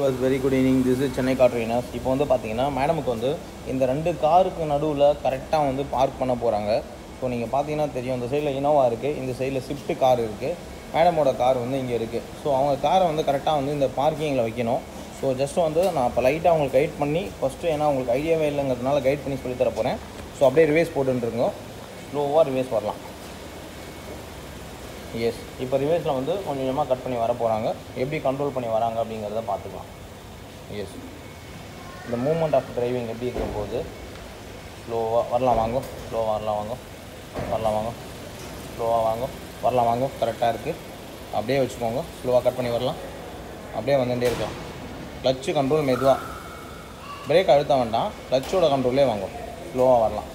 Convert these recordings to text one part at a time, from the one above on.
viewers very good evening this is Chennai car trainers இப்போ வந்து பார்த்தீங்கன்னா மேடமுக்கு வந்து இந்த ரெண்டு காருக்கு நடுவில் கரெக்டாக வந்து பார்க் பண்ண போகிறாங்க ஸோ நீங்கள் பார்த்தீங்கன்னா தெரியும் இந்த சைடில் இனோவா இருக்குது இந்த சைடில் ஸ்விஃப்ட் கார் இருக்குது மேடமோட கார் வந்து இங்கே இருக்குது ஸோ அவங்க காரை வந்து கரெக்டாக வந்து இந்த பார்க்கிங்கில் வைக்கணும் ஸோ ஜஸ்ட் வந்து நான் இப்போ லைட்டாக உங்களுக்கு கைட் பண்ணி ஃபஸ்ட்டு ஏன்னா உங்களுக்கு ஐடியாவே இல்லைங்கிறதுனால கைட் பண்ணி சொல்லித் தர போகிறேன் ஸோ அப்படியே ரிவேஸ் போட்டுருங்க ஸ்லோவாக ரிவேஸ் வரலாம் எஸ் இப்போ ரிவேஸில் வந்து கொஞ்சம் கொஞ்சமாக கட் பண்ணி வர போகிறாங்க எப்படி கண்ட்ரோல் பண்ணி வராங்க அப்படிங்கிறத பார்த்துக்கலாம் எஸ் இந்த மூமெண்ட் ஆஃப் டிரைவிங் எப்படி இருக்கும்போது ஸ்லோவாக வரலாம் வாங்க ஸ்லோவாக வரலாம் வாங்க வரலாம் வாங்க ஸ்லோவாக வாங்க வரலாம் வாங்க கரெக்டாக இருக்குது அப்படியே வச்சுக்கோங்க ஸ்லோவாக கட் பண்ணி வரலாம் அப்படியே வந்துட்டே இருக்கலாம் கிளச்சு கண்ட்ரோல் மெதுவாக பிரேக் அழுத்த வேண்டாம் கிளச்சோட கண்ட்ரோலே வாங்க ஸ்லோவாக வரலாம்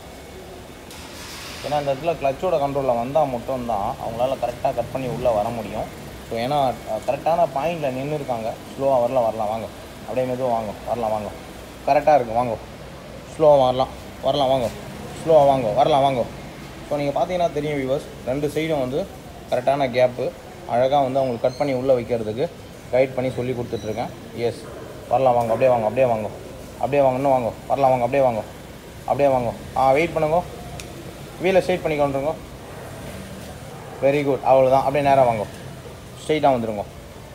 ஏன்னா அந்த இடத்துல கிளச்சோட கண்ட்ரோலில் வந்தால் மட்டும்தான் அவங்களால கரெக்டாக கட் பண்ணி உள்ளே வர முடியும் ஸோ ஏன்னா கரெக்டான பாயிண்டில் நின்று இருக்காங்க ஸ்லோவாக வரலாம் வரலாம் வாங்க அப்படியே மெதுவாக வாங்க வரலாம் வாங்க கரெக்டாக இருக்குது வாங்க ஸ்லோவாக வரலாம் வரலாம் வாங்க ஸ்லோவாக வாங்க வரலாம் வாங்க ஸோ நீங்கள் பார்த்தீங்கன்னா தெரியும் வியூவர்ஸ் ரெண்டு சைடும் வந்து கரெக்டான கேப்பு அழகாக வந்து அவங்களுக்கு கட் பண்ணி உள்ளே வைக்கிறதுக்கு கைட் பண்ணி சொல்லி கொடுத்துட்ருக்கேன் எஸ் வரலாம் வாங்க அப்படியே வாங்க அப்படியே வாங்க அப்படியே வாங்க இன்னும் வாங்க வரலாம் வாங்க அப்படியே வாங்க அப்படியே வாங்க ஆ வெயிட் பண்ணுங்க வீலை ஸ்ட்ரைட் பண்ணி கொண்டுருங்க வெரி குட் அவ்வளோதான் அப்படியே நேராக வாங்க ஸ்ட்ரைட்டாக வந்துருங்க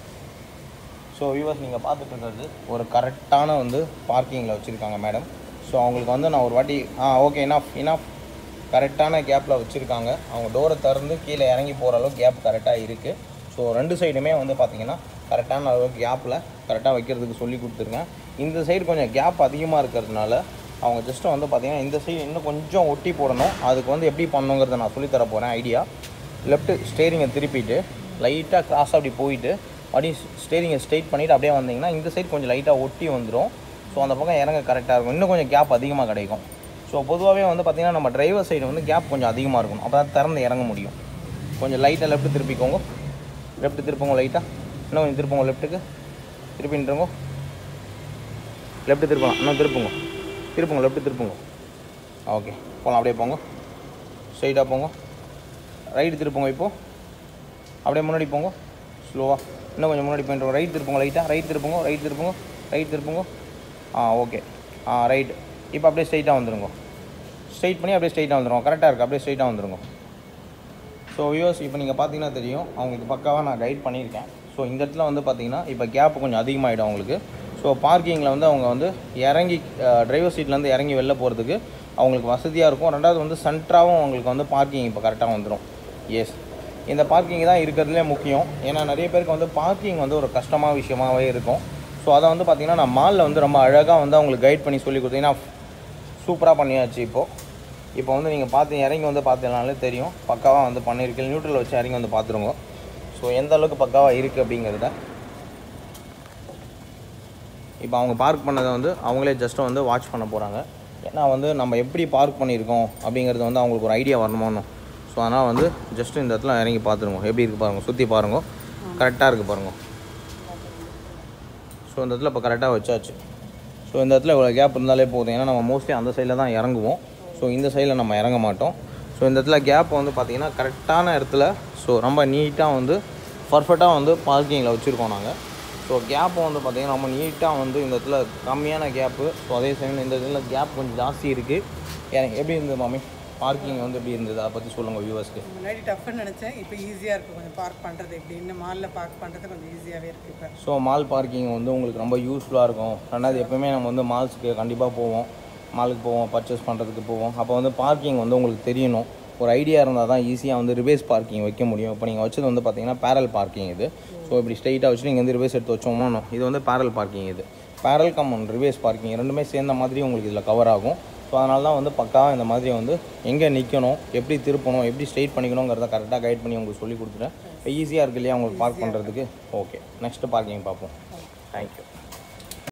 ஸோ வியூவர்ஸ் நீங்கள் பார்த்துட்டு இருக்கிறது ஒரு கரெக்டான வந்து பார்க்கிங்கில் வச்சுருக்காங்க மேடம் ஸோ அவங்களுக்கு வந்து நான் ஒரு வாட்டி ஆ ஓகே இனாஃப் இனாஃப் கரெக்டான கேப்பில் வச்சுருக்காங்க அவங்க டோரை திறந்து கீழே இறங்கி போகிற அளவுக்கு கேப் கரெக்டாக இருக்குது ஸோ ரெண்டு சைடுமே வந்து பார்த்தீங்கன்னா கரெக்டான அளவுக்கு கேப்பில் கரெக்டாக வைக்கிறதுக்கு சொல்லி கொடுத்துருக்கேன் இந்த சைடு கொஞ்சம் கேப் அதிகமாக இருக்கிறதுனால அவங்க ஜஸ்ட்டு வந்து பார்த்தீங்கன்னா இந்த சைடு இன்னும் கொஞ்சம் ஒட்டி போடணும் அதுக்கு வந்து எப்படி பண்ணணுங்கிறத நான் சொல்லித் தர போகிறேன் ஐடியா லெஃப்ட்டு ஸ்டேரிங்கை திருப்பிட்டு லைட்டாக கிராஸ் அப்படி போயிட்டு அப்படியே ஸ்டேரிங்கை ஸ்ட்ரைட் பண்ணிவிட்டு அப்படியே வந்தீங்கன்னா இந்த சைடு கொஞ்சம் லைட்டாக ஒட்டி வந்துடும் ஸோ அந்த பக்கம் இறங்க கரெக்டாக இருக்கும் இன்னும் கொஞ்சம் கேப் அதிகமாக கிடைக்கும் ஸோ பொதுவாகவே வந்து பார்த்திங்கன்னா நம்ம டிரைவர் சைடு வந்து கேப் கொஞ்சம் அதிகமாக இருக்கணும் அப்போ தான் திறந்து இறங்க முடியும் கொஞ்சம் லைட்டாக லெஃப்ட் திருப்பிக்கோங்க லெஃப்ட் திருப்போங்க லைட்டாக இன்னும் கொஞ்சம் திருப்போங்க லெஃப்ட்டுக்கு திருப்பின்றோங்க லெஃப்ட் திருப்பலாம் இன்னும் திருப்புங்க திருப்புங்க லெஃப்ட் திருப்புங்க ஓகே போகலாம் அப்படியே போங்க ஸ்ட்ரைட்டாக போங்க ரைட்டு திருப்புங்க இப்போது அப்படியே முன்னாடி போங்க ஸ்லோவாக இன்னும் கொஞ்சம் முன்னாடி போயிட்டு ரைட் திருப்புங்க லைட்டாக ரைட் திருப்புங்க ரைட் திருப்புங்க ரைட் திருப்புங்க ஆ ஓகே ஆ ரைட் இப்போ அப்படியே ஸ்ட்ரைட்டாக வந்துருங்க ஸ்ட்ரைட் பண்ணி அப்படியே ஸ்ட்ரைட்டாக வந்துருங்க கரெக்டாக இருக்குது அப்படியே ஸ்ட்ரைட்டாக வந்துருங்க ஸோ வியூவர்ஸ் இப்போ நீங்கள் பார்த்தீங்கன்னா தெரியும் அவங்களுக்கு பக்காவாக நான் கைட் பண்ணியிருக்கேன் ஸோ இந்த இடத்துல வந்து பார்த்தீங்கன்னா இப்போ கேப் கொஞ்சம் அதிகமாகிடும் அவங்களுக்கு ஸோ பார்க்கிங்கில் வந்து அவங்க வந்து இறங்கி டிரைவர் சீட்லேருந்து இறங்கி வெளில போகிறதுக்கு அவங்களுக்கு வசதியாக இருக்கும் ரெண்டாவது வந்து சென்ட்ராகவும் அவங்களுக்கு வந்து பார்க்கிங் இப்போ கரெக்டாக வந்துடும் எஸ் இந்த பார்க்கிங் தான் இருக்கிறதுலே முக்கியம் ஏன்னா நிறைய பேருக்கு வந்து பார்க்கிங் வந்து ஒரு கஷ்டமான விஷயமாவே இருக்கும் ஸோ அதை வந்து பார்த்திங்கன்னா நான் மாலில் வந்து ரொம்ப அழகாக வந்து அவங்களுக்கு கைட் பண்ணி சொல்லி கொடுத்தீங்கன்னா சூப்பராக பண்ணியாச்சு இப்போது இப்போ வந்து நீங்கள் பார்த்து இறங்கி வந்து பார்த்தீங்கனாலே தெரியும் பக்காவாக வந்து பண்ணியிருக்கு நியூட்ரல் வச்சு இறங்கி வந்து பார்த்துருங்க ஸோ எந்த அளவுக்கு பக்காவாக இருக்குது அப்படிங்கிறத இப்போ அவங்க பார்க் பண்ணதை வந்து அவங்களே ஜஸ்ட்டு வந்து வாட்ச் பண்ண போகிறாங்க ஏன்னா வந்து நம்ம எப்படி பார்க் பண்ணியிருக்கோம் அப்படிங்கிறது வந்து அவங்களுக்கு ஒரு ஐடியா வரணுமோன்னு ஸோ அதனால் வந்து ஜஸ்ட்டு இந்த இடத்துல இறங்கி பார்த்துருங்க எப்படி இருக்குது பாருங்கள் சுற்றி பாருங்க கரெக்டாக இருக்குது பாருங்க ஸோ இந்த இடத்துல இப்போ கரெக்டாக வச்சாச்சு ஸோ இந்த இடத்துல இவ்வளோ கேப் இருந்தாலே போதும் ஏன்னா நம்ம மோஸ்ட்லி அந்த சைடில் தான் இறங்குவோம் ஸோ இந்த சைடில் நம்ம இறங்க மாட்டோம் ஸோ இந்த இடத்துல கேப் வந்து பார்த்திங்கன்னா கரெக்டான இடத்துல ஸோ ரொம்ப நீட்டாக வந்து பர்ஃபெக்டாக வந்து பார்க்கிங்கில் வச்சுருக்கோம் நாங்கள் ஸோ கேப்பை வந்து பார்த்திங்கன்னா ரொம்ப நீட்டாக வந்து இந்த இடத்துல கம்மியான கேப்பு ஸோ அதே சமயம் இந்த இடத்துல கேப் கொஞ்சம் ஜாஸ்தி இருக்குது எனக்கு எப்படி இருந்தது மாமி பார்க்கிங் வந்து எப்படி இருந்தது அதை பற்றி சொல்லுங்கள் வியூவர்ஸ்க்கு முன்னாடி டஃப்னு நினச்சேன் இப்போ ஈஸியாக இருக்குது கொஞ்சம் பார்க் பண்ணுறது எப்படி இன்னும் மாலில் பார்க் பண்ணுறது கொஞ்சம் ஈஸியாகவே இருக்குது இப்போ ஸோ மால் பார்க்கிங் வந்து உங்களுக்கு ரொம்ப யூஸ்ஃபுல்லாக இருக்கும் ரெண்டாவது எப்பவுமே நம்ம வந்து மால்ஸுக்கு கண்டிப்பாக போவோம் மாலுக்கு போவோம் பர்ச்சேஸ் பண்ணுறதுக்கு போவோம் அப்போ வந்து பார்க்கிங் வந்து உங்களுக்கு தெரியணும் ஒரு ஐடியா இருந்தால் தான் ஈஸியாக வந்து ரிவேஸ் பார்க்கிங் வைக்க முடியும் இப்போ நீங்கள் வச்சது வந்து பார்த்தீங்கன்னா பேரல் பார்க்கிங் இது ஸோ இப்படி ஸ்ட்ரைட்டாக வச்சு நீங்கள் வந்து ரிவேஸ் எடுத்து வச்சோமோ இது வந்து பேரல் பார்க்கிங் இது parallel cum one reverse parking ரெண்டுமே சேர்ந்த மாதிரி உங்களுக்கு இதில் கவர் ஆகும் ஸோ அதனால தான் வந்து பக்காவாக இந்த மாதிரி வந்து எங்கே நிற்கணும் எப்படி திருப்பணும் எப்படி ஸ்ட்ரைட் பண்ணிக்கணுங்கிறத கரெக்டாக கைட் பண்ணி உங்களுக்கு சொல்லி கொடுத்துட்டேன் இப்போ ஈஸியாக இருக்கு இல்லையா உங்களுக்கு பார்க் பண்ணுறதுக்கு ஓகே நெக்ஸ்ட்டு பார்க்கிங் பார்ப்போம் தேங்க்யூ